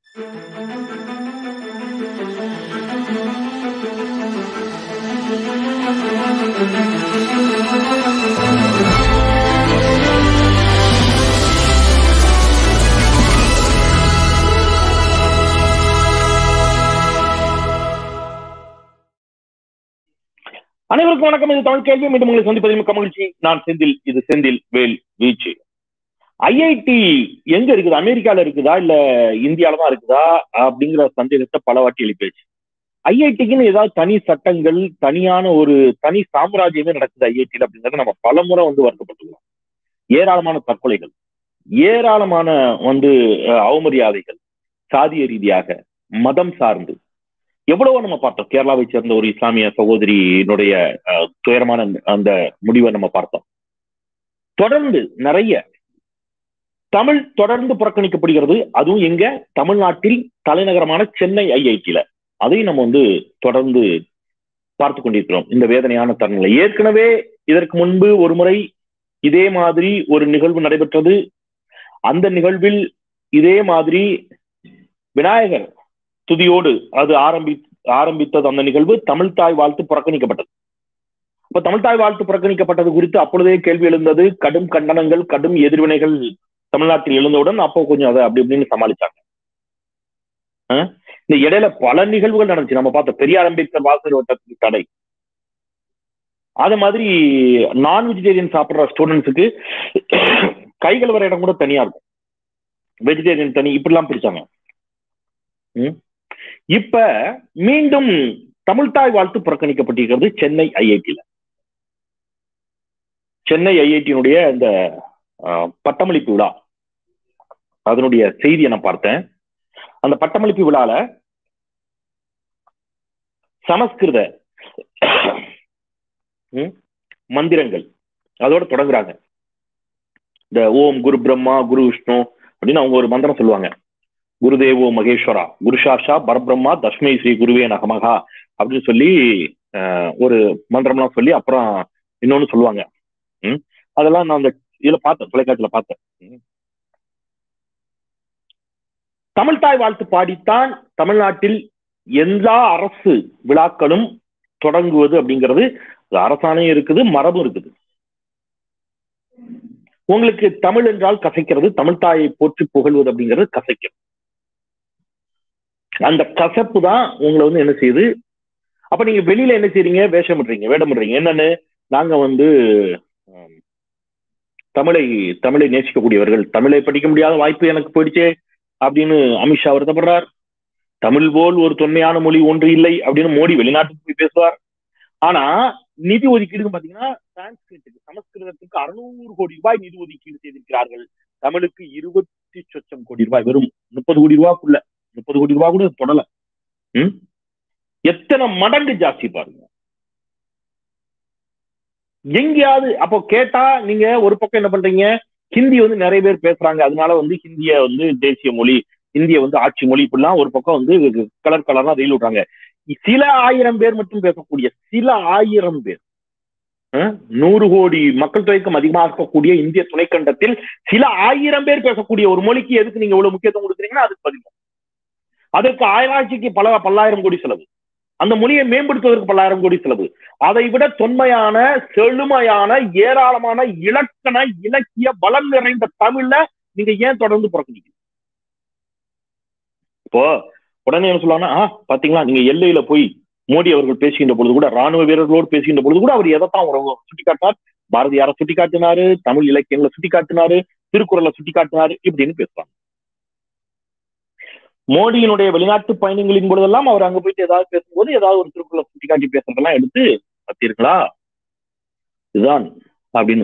அனைவருக்கும் வணக்கம் இது தமிழ் கேள்வி மீண்டும் உங்களை சந்திப்பதில் மிக்க மகிழ்ச்சி நான் செந்தில் இது செந்தில் வேல் வீச்சு ஐஐடி எங்க இருக்குது அமெரிக்கால இருக்குதா இல்ல இந்தியால தான் இருக்குதா அப்படிங்கிற சந்தேகத்தை பல வாட்டி எழுப்பியாச்சு ஐஐடிக்குன்னு ஏதாவது தனி சட்டங்கள் தனியான ஒரு தனி சாம்ராஜ்யமே நடக்குது ஐஐடியில் அப்படிங்கறத நம்ம பலமுறை வந்து வருத்தப்பட்டுள்ளோம் ஏராளமான தற்கொலைகள் ஏராளமான வந்து அஹ், அவமரியாதைகள் சாதிய ரீதியாக மதம் சார்ந்து எவ்வளவோ நம்ம பார்த்தோம் கேரளாவை சேர்ந்த ஒரு இஸ்லாமிய சகோதரியினுடைய அஹ், துயரமான அந்த முடிவை நம்ம பார்த்தோம் தொடர்ந்து நிறைய தமிழ் தொடர்ந்து புறக்கணிக்கப்படுகிறது அதுவும் எங்க தமிழ்நாட்டில் தலைநகரமான சென்னை ஐஐடியில அதையும் நம்ம வந்து தொடர்ந்து பார்த்து கொண்டிருக்கிறோம் இந்த வேதனையான தருணங்களை ஏற்கனவே இதற்கு முன்பு ஒரு முறை இதே மாதிரி ஒரு நிகழ்வு நடைபெற்றது அந்த நிகழ்வில் இதே மாதிரி விநாயகர் துதியோடு அது ஆரம்பி ஆரம்பித்தது அந்த நிகழ்வு தமிழ் தாய் வாழ்த்து புறக்கணிக்கப்பட்டது அப்ப தமிழ் தாய் வாழ்த்து புறக்கணிக்கப்பட்டது குறித்து அப்பொழுதே கேள்வி எழுந்தது கடும் கண்டனங்கள் கடும் எதிர்வினைகள் தமிழ்நாட்டில் எழுந்தவுடன் அப்போ கொஞ்சம் அதை அப்படி இப்படின்னு சமாளிச்சாங்க அஹ் இந்த இடையில பல நிகழ்வுகள் நடந்துச்சு நம்ம பார்த்த பெரியார் அம்பேத்கர் வாசல் வட்டத்துக்கு தடை அது மாதிரி நான் வெஜிடேரியன் சாப்பிடுற ஸ்டூடெண்ட்ஸுக்கு கைகள் வர இடம் கூட தனியா இருக்கும் வெஜிடேரியன் தனி இப்படிலாம் பிரிச்சாங்க ம். இப்ப மீண்டும் தமிழ்தாய் வாழ்த்து புறக்கணிக்கப்பட்டிருக்கிறது சென்னை ஐஐடியில சென்னை ஐஐடியினுடைய இந்த அஹ், பட்டமளிப்பு விழா அதனுடைய செய்தியை நான் பார்த்தேன் அந்த பட்டமளிப்பு விழால சமஸ்கிருத ம், மந்திரங்கள் அதோட தொடங்குறாங்க இந்த ஓம் குரு பிரம்மா குரு விஷ்ணு அப்படின்னு அவங்க ஒரு மந்திரம் சொல்லுவாங்க குருதேவோ மகேஸ்வரா குருஷாஷா பரபிரம்மா தஸ்மை ஸ்ரீ குருவே நகமகா அப்படின்னு சொல்லி அஹ், ஒரு மந்திரம்லாம் சொல்லி அப்புறம் இன்னொன்னு சொல்லுவாங்க ம் அதெல்லாம் நான் அந்த இதுல பார்த்தேன் தொலைக்காட்சியில பார்த்தேன் ம். தமிழ்தாய் வாழ்த்து பாடித்தான் தமிழ்நாட்டில் எல்லா அரசு விழாக்களும் தொடங்குவது அப்படிங்கிறது அது அரசாணையும் இருக்குது மரபும் இருக்குது உங்களுக்கு தமிழ் என்றால் கசைக்கிறது தமிழ்தாயை போற்றி புகழ்வது அப்படிங்கிறது கசைக்கிறது அந்த கசப்பு தான் உங்களை வந்து என்ன செய்யுது அப்ப நீங்க வெளியில என்ன செய்றீங்க வேஷம் விடுறீங்க வேடம் விடுறீங்க என்னன்னு நாங்க வந்து ஆம், தமிழை தமிழை நேசிக்கக்கூடியவர்கள் தமிழை படிக்க முடியாத வாய்ப்பு எனக்கு போயிடுச்சே அப்படின்னு அமித்ஷா வருத்தப்படுறார் தமிழ் போல் ஒரு தொன்மையான மொழி ஒன்று இல்லை அப்படின்னு மோடி வெளிநாட்டுக்கு போய் பேசுவார் ஆனா நிதி ஒதுக்கீடு பாத்தீங்கன்னா சான்ஸ்கிரிட்டுக்கு சமஸ்கிருதத்துக்கு அறுநூறு கோடி ரூபாய் நிதி ஒதுக்கீடு செய்திருக்கிறார்கள் தமிழுக்கு இருபத்தி சொச்சம் கோடி ரூபாய் வெறும் முப்பது கோடி ரூபாய்க்குள்ள முப்பது கோடி ரூபாய் கூட தொடல ம்? எத்தனை மடங்கு ஜாஸ்தி பாருங்க எங்கேயாவது அப்போ கேட்டா நீங்க ஒரு பக்கம் என்ன பண்றீங்க ஹிந்தி வந்து நிறைய பேர் பேசுறாங்க அதனால வந்து ஹிந்திய வந்து தேசிய மொழி இந்திய வந்து ஆட்சி மொழி இப்படிலாம் ஒரு பக்கம் வந்து கலர் கலரா ரயில் விடுறாங்க சில ஆயிரம் பேர் மட்டும் பேசக்கூடிய சில ஆயிரம் பேர் அஹ், நூறு கோடி மக்கள் தொகைக்கும் அதிகமாக இருக்கக்கூடிய இந்திய துணைக்கண்டத்தில் சில ஆயிரம் பேர் பேசக்கூடிய ஒரு மொழிக்கு எதுக்கு நீங்க இவ்வளவு முக்கியத்துவம் கொடுக்குறீங்கன்னா அதுக்கு பதில் அதற்கு ஆராய்ச்சிக்கு பல பல்லாயிரம் கோடி செலவு அந்த மொழியை மேம்படுத்துவதற்கு பல்லாயிரம் கோடி செலவு அதை விட தொன்மையான செழுமையான ஏராளமான இலக்கண இலக்கிய பலம் நிறைந்த தமிழ்ல நீங்க ஏன் தொடர்ந்து புறக்கணிக்கிறீங்க இப்போ உடனே என்ன சொல்லுவாங்கன்னா "ஆ, பாத்தீங்களா நீங்க எல்லையில போய் மோடி அவர்கள் பேசுகின்ற பொழுது கூட ராணுவ வீரர்களோடு பேசுகின்ற பொழுது கூட அவர் எதைத்தான் உறவு சுட்டிக்காட்டினார் பாரதியாரை சுட்டிக்காட்டினாரு தமிழ் இலக்கியங்களை சுட்டிக்காட்டினாரு திருக்குறளை சுட்டிக்காட்டினாரு இப்படின்னு பேசுவாங்க மோடியினுடைய வெளிநாட்டு பயணங்களின் பொழுதெல்லாம் அவர் அங்க போயிட்டு ஏதாவது பேசும்போது ஏதாவது ஒரு திருக்குறளை சுட்டிக்காட்டி பேசுறதெல்லாம் எடுத்து பார்த்தீர்களா இதுதான் அப்படின்னு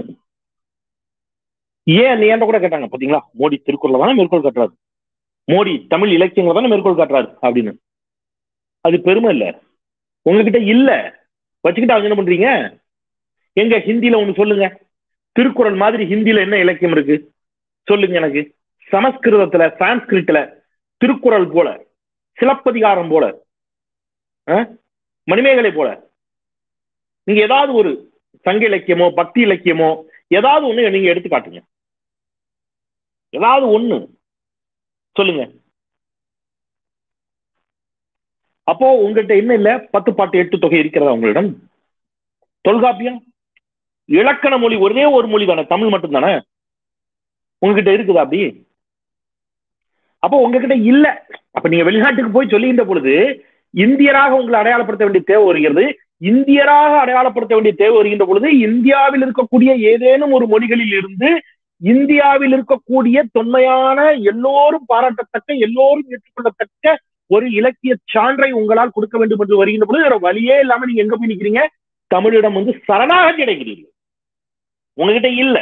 ஏன் நீ என்கிட்ட கூட கேட்டாங்க பாத்தீங்களா மோடி திருக்குறளை தானே மேற்கோள் காட்டுறாரு மோடி தமிழ் இலக்கியங்களை தானே மேற்கோள் காட்டுறாரு அப்படின்னு அது பெருமை இல்ல உங்ககிட்ட இல்ல வச்சுக்கிட்டு அவங்க என்ன பண்றீங்க எங்க ஹிந்தில ஒண்ணு சொல்லுங்க திருக்குறள் மாதிரி ஹிந்தில என்ன இலக்கியம் இருக்கு சொல்லுங்க எனக்கு சமஸ்கிருதத்துல சான்ஸ்கிரிட்ல திருக்குறள் போல சிலப்பதிகாரம் போல அஹ், மணிமேகலை போல நீங்க ஏதாவது ஒரு சங்க இலக்கியமோ பக்தி இலக்கியமோ ஏதாவது ஒண்ணு நீங்க எடுத்து காட்டுங்க ஏதாவது ஒண்ணு சொல்லுங்க அப்போ உங்கள்கிட்ட என்ன இல்ல பத்து பாட்டு எட்டு தொகை இருக்கிறதா உங்களிடம் தொல்காப்பியம் இலக்கண மொழி ஒரே ஒரு மொழி தானே தமிழ் மட்டும் தானே உங்ககிட்ட இருக்குதா அப்படி அப்போ உங்ககிட்ட இல்ல அப்ப நீங்க வெளிநாட்டுக்கு போய் சொல்லுகின்ற பொழுது இந்தியராக உங்களை அடையாளப்படுத்த வேண்டிய தேவை வருகிறது இந்தியராக அடையாளப்படுத்த வேண்டிய தேவை வருகின்ற பொழுது இந்தியாவில் இருக்கக்கூடிய ஏதேனும் ஒரு மொழிகளில் இருந்து இந்தியாவில் இருக்கக்கூடிய தொன்மையான எல்லோரும் பாராட்டத்தக்க எல்லோரும் ஏற்றுக்கொள்ளத்தக்க ஒரு இலக்கிய சான்றை உங்களால் கொடுக்க வேண்டும் என்று வருகின்ற பொழுது வேற வழியே இல்லாம நீங்க எங்க போய் நிக்கிறீங்க தமிழிடம் வந்து சரணாகதி அடைகிறீர்கள் உங்ககிட்ட இல்ல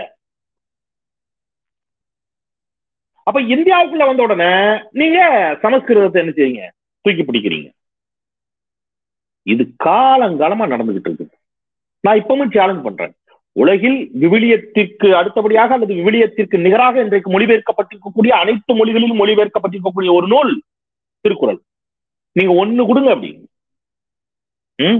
அப்ப இந்தியாவுக்குள்ள வந்த உடனே நீங்க சமஸ்கிருதத்தை என்ன செய்றீங்க தூக்கி பிடிக்கிறீங்க இது காலங்காலமா நடந்துகிட்டு இருக்கு நான் இப்பவும் சேலஞ்ச் பண்றேன் உலகில் விவிலியத்திற்கு அடுத்தபடியாக அல்லது விவிலியத்திற்கு நிகராக இன்றைக்கு மொழிபெயர்க்கப்பட்டிருக்கக்கூடிய அனைத்து மொழிகளிலும் மொழிபெயர்க்கப்பட்டிருக்கக்கூடிய ஒரு நூல் திருக்குறள் நீங்க ஒண்ணு கொடுங்க அப்படி ம்?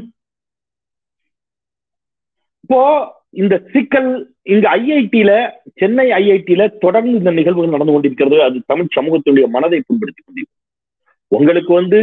இப்போ இந்த சிக்கல் இங்க ஐஐடியில சென்னை ஐஐடியில தொடர்ந்து இந்த நிகழ்வுகள் நடந்து கொண்டிருக்கிறது அது தமிழ் சமூகத்தினுடைய மனதை புண்படுத்தி கொண்டிருக்கிறது உங்களுக்கு வந்து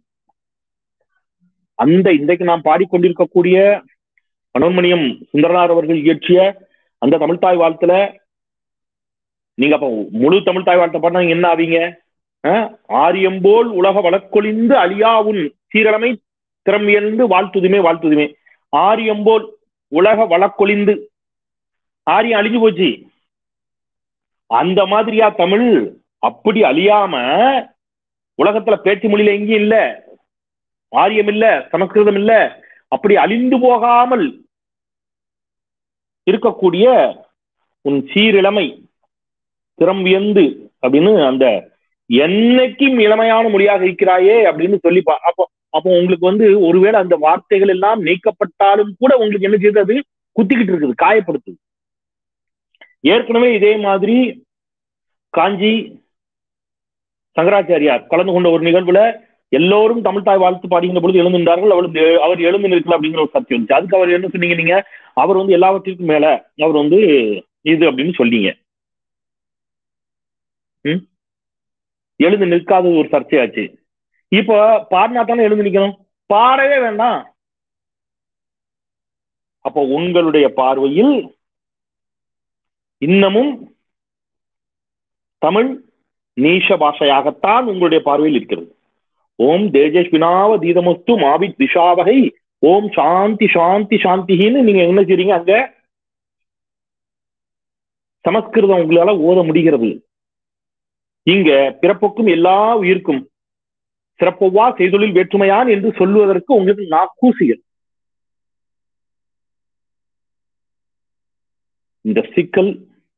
அந்த இன்றைக்கு நாம் பாடிக்கொண்டிருக்கக்கூடிய மனோன்மணியம் சுந்தரனார் அவர்கள் இயற்றிய அந்த தமிழ்தாய் வாழ்த்துல நீங்க அப்ப முழு தமிழ்தாய் வாழ்த்தை பாடினா என்ன ஆவீங்க அஹ்? ஆரியம்போல் உலக வழக்கொழிந்து அழியாவுன் சீரழமை திறமியந்து வாழ்த்துதுமே வாழ்த்துதுமே ஆரியம்போல் உலக வழக்கொழிந்து ஆரியம் அழிஞ்சு போச்சு அந்த மாதிரியா தமிழ் அப்படி அழியாம உலகத்துல பேச்சு மொழியில எங்கேயும் இல்ல ஆரியம் இல்ல சமஸ்கிருதம் இல்ல அப்படி அழிந்து போகாமல் இருக்கக்கூடிய உன் சீரிழமை திறம் வியந்து அப்படின்னு அந்த என்னைக்கும் இளமையான மொழியாக இருக்கிறாயே அப்படின்னு சொல்லி பா- அப்போ அப்போ உங்களுக்கு வந்து ஒருவேளை அந்த வார்த்தைகள் எல்லாம் நீக்கப்பட்டாலும் கூட உங்களுக்கு என்ன செய்யுது அது குத்திக்கிட்டு இருக்குது காயப்படுத்துது ஏற்கனவே இதே மாதிரி காஞ்சி சங்கராச்சாரியார் கலந்து கொண்ட ஒரு நிகழ்வுல எல்லோரும் தமிழ் தாய் வாழ்த்து பாடுகின்ற பொழுது எழுந்திருந்தார்கள் அவர் அவர் எழுந்து நிற்கல அப்படிங்கிற ஒரு சத்தியம் வந்துச்சு அதுக்கு அவர் என்ன சொன்னீங்க நீங்க அவர் வந்து எல்லாவற்றிற்கும் மேல அவர் வந்து இது அப்படின்னு சொன்னீங்க ம்? எழுந்து நிற்காதது ஒரு சர்ச்சையாச்சு இப்போ பாடினா தானே எழுந்து நிக்கணும் பாடவே வேண்டாம் அப்போ உங்களுடைய பார்வையில் இன்னமும் தமிழ் நீஷ பாஷையாகத்தான் உங்களுடைய பார்வையில் இருக்கிறது ஓம் தேஜஸ்வினாவ தீதமஸ்து மாவித் விஷாவகை ஓம் சாந்தி சாந்தி சாந்தின்னு நீங்க என்ன செய்றீங்க அங்க சமஸ்கிருதம் உங்களால ஓத முடிகிறது இங்க பிறப்புக்கும் எல்லா உயிர்க்கும் சிறப்பொவ்வா செய்தொழில் வேற்றுமையான் என்று சொல்லுவதற்கு உங்களுக்கு நாக்கூசிகள் இந்த சிக்கல்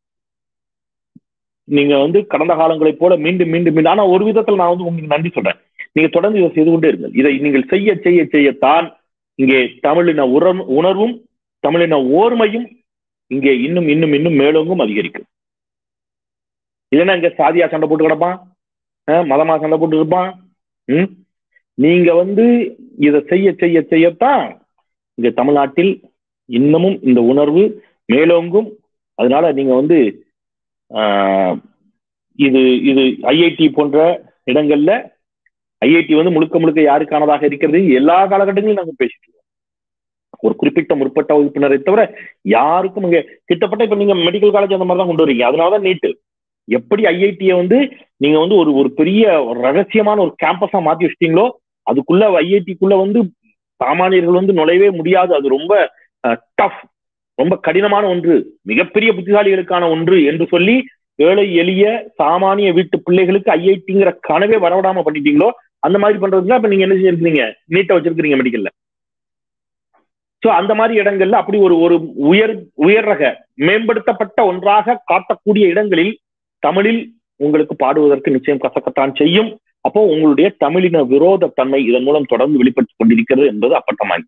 நீங்க வந்து கடந்த காலங்களைப் போல மீண்டும் மீண்டும் மீண்டும் ஆனா ஒரு விதத்துல நான் வந்து உங்களுக்கு நன்றி சொல்றேன் நீங்க தொடர்ந்து இதை செய்து கொண்டே இருங்கள் இதை நீங்கள் செய்ய செய்ய செய்யத்தான் இங்கே தமிழின உரம் உணர்வும் தமிழின ஓர்மையும் இங்கே இன்னும் இன்னும் இன்னும் மேலோங்கும் அதிகரிக்கும் இல்லைன்னா இங்க சாதியா சண்டை போட்டு கிடப்பான் அஹ் மதமா சண்டை போட்டு இருப்பான் ம்? நீங்க வந்து இதை செய்ய செய்ய செய்யத்தான் இங்க தமிழ்நாட்டில் இன்னமும் இந்த உணர்வு மேலோங்கும் அதனால நீங்க வந்து ஆஹ், இது இது ஐஐடி போன்ற இடங்கள்ல ஐஐடி வந்து முழுக்க முழுக்க யாருக்கானதாக இருக்கிறது எல்லா காலகட்டங்களிலும் நாங்க பேசிட்டு இருக்கோம் ஒரு குறிப்பிட்ட முற்பட்ட வகுப்பினரை தவிர யாருக்கும் இங்க கிட்டத்தட்ட இப்ப நீங்க மெடிக்கல் காலேஜ் அந்த மாதிரி தான் கொண்டு வரீங்க அதனாலதான் நீட்டு எப்படி ஐஐடியை வந்து நீங்க வந்து ஒரு ஒரு பெரிய ஒரு ரகசியமான ஒரு கேம்பஸா மாத்தி வச்சிட்டீங்களோ அதுக்குள்ள ஐஐடிக்குள்ள வந்து சாமானியர்கள் வந்து நுழையவே முடியாது அது ரொம்ப டஃப் ரொம்ப கடினமான ஒன்று மிகப்பெரிய புத்திசாலிகளுக்கான ஒன்று என்று சொல்லி ஏழை எளிய சாமானிய வீட்டு பிள்ளைகளுக்கு ஐஐடிங்கிற கனவே வரவிடாம பண்ணிட்டீங்களோ அந்த மாதிரி பண்றதுக்கு இப்ப நீங்க என்ன செஞ்சிருக்கீங்க நீட்டா வச்சிருக்கீங்க மெடிக்கல்ல சோ அந்த மாதிரி இடங்கள்ல அப்படி ஒரு ஒரு உயர் உயர் ரக மேம்படுத்தப்பட்ட ஒன்றாக காட்டக்கூடிய இடங்களில் தமிழில் உங்களுக்கு பாடுவதற்கு நிச்சயம் கசக்கத்தான் செய்யும் அப்போ உங்களுடைய தமிழின விரோத தன்மை இதன் மூலம் தொடர்ந்து வெளிப்பட்டுக் கொண்டிருக்கிறது என்பது அப்பட்டமாய்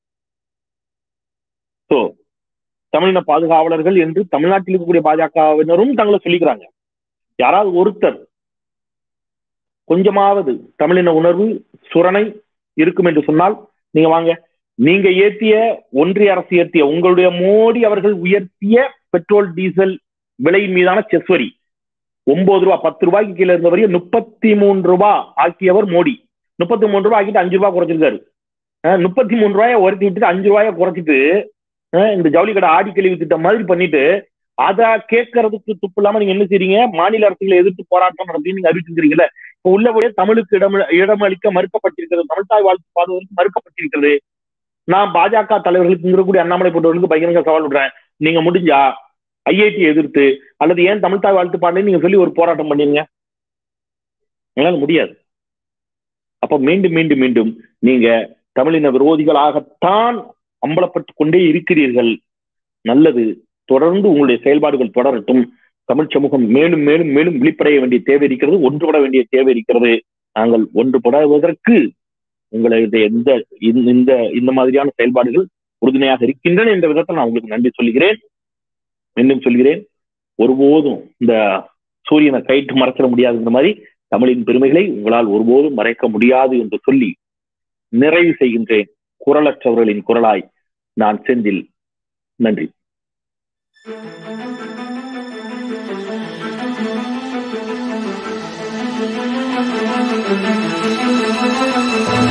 சோ தமிழின பாதுகாவலர்கள் என்று தமிழ்நாட்டில் இருக்கக்கூடிய பாஜகவினரும் தங்களை சொல்லிக்கிறாங்க யாராவது ஒருத்தர் கொஞ்சமாவது தமிழின உணர்வு சுரணை இருக்கும் என்று சொன்னால் நீங்க வாங்க நீங்க ஏத்திய ஒன்றிய அரசு ஏத்திய உங்களுடைய மோடி அவர்கள் உயர்த்திய பெட்ரோல் டீசல் விலை மீதான செஸ் வரி ஒன்பது ரூபாய் பத்து ரூபாய்க்கு கீழே இருந்த வரையும் முப்பத்தி மூன்று ரூபாய் ஆக்கியவர் மோடி முப்பத்தி மூணு ரூபாய் ஆக்கிட்டு அஞ்சு ரூபாய் குறைச்சிருக்காரு முப்பத்தி மூணு ரூபாய உரத்தி விட்டுட்டு அஞ்சு ரூபாய குறைச்சிட்டு இந்த ஜவுளி கடை ஆடி கழிவு திட்டம் மாதிரி பண்ணிட்டு அதை கேட்கறதுக்கு துப்பு இல்லாம நீங்க என்ன செய்றீங்க மாநில அரசுகளை எதிர்த்து போராட்டம் நடத்தி நீங்க அறிவிச்சிருக்கீங்கல்ல இப்ப உள்ளபடியே தமிழுக்கு இடம் இடமளிக்க மறுக்கப்பட்டிருக்கிறது தமிழ் தாய் வாழ்த்து பாடுவதற்கு மறுக்கப்பட்டிருக்கிறது நான் பாஜக தலைவர்களுக்கு இருக்கக்கூடிய அண்ணாமலை போன்றவர்களுக்கு பகிரங்க சவால் விடுறேன் நீங்க முடிஞ்சா ஐஐடி எதிர்த்து அல்லது ஏன் தமிழ் தாய் வாழ்த்து பாடலை நீங்க சொல்லி ஒரு போராட்டம் பண்ணிருங்க எங்களால முடியாது அப்ப மீண்டும் மீண்டும் மீண்டும் நீங்க தமிழின விரோதிகளாகத்தான் அம்பலப்பட்டு கொண்டே இருக்கிறீர்கள் நல்லது தொடர்ந்து உங்களுடைய செயல்பாடுகள் தொடரட்டும் தமிழ் சமூகம் மேலும் மேலும் மேலும் விழிப்படைய வேண்டிய தேவை இருக்கிறது ஒன்றுபட வேண்டிய தேவை இருக்கிறது நாங்கள் ஒன்றுபடுவதற்கு உங்களுடைய எந்த இந்த இந்த மாதிரியான செயல்பாடுகள் உறுதுணையாக இருக்கின்றன என்ற விதத்தில் நான் உங்களுக்கு நன்றி சொல்கிறேன் மீண்டும் சொல்கிறேன் ஒருபோதும் இந்த சூரியனை கைட்டு மறைச்சிட முடியாதுங்கிற மாதிரி தமிழின் பெருமைகளை உங்களால் ஒருபோதும் மறைக்க முடியாது என்று சொல்லி நிறைவு செய்கின்றேன் குரலற்றவர்களின் குரலாய் நான் செந்தில் நன்றி Thank you.